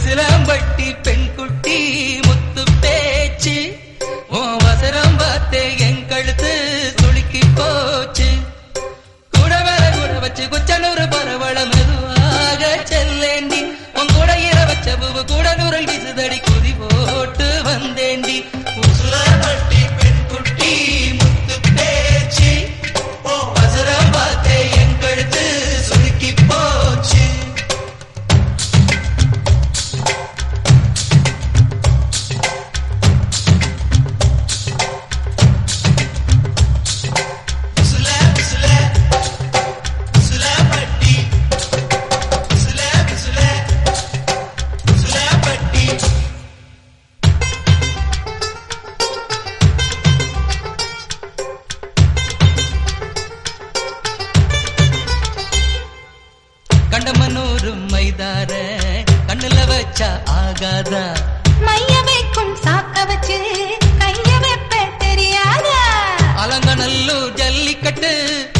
உசிலம்பட்டி பெண் குட்டி முத்து பேச்சு உன் வசரம் பார்த்தே என் கழுத்து சுளுக்கி போச்சு கூட வேற கூட வச்சு குச்சனூறு பரவள மெதுவாக செல்லேண்டி உன் கூட இர வச்ச பூவு கூட நூறல் வீசுதடி குதி போட்டு வந்தேண்டி உசுலம்பட்டி பெண் குட்டி முத்து பேச்சு உன் வசரம் பார்த்தே என் கழுத்து சுளுக்கி போச்சு உசுல உசுல உசுல பட்டி உசுல உசுல உசுல பட்டி கண்டமனூரு மைதார கண்ணுல வச்சா ஆகாதா மைய வைக்கும் சாக்க வச்சு கைய வைப்ப தெரியாதா அலங்கநல்லூர் ஜல்லிக்கட்டு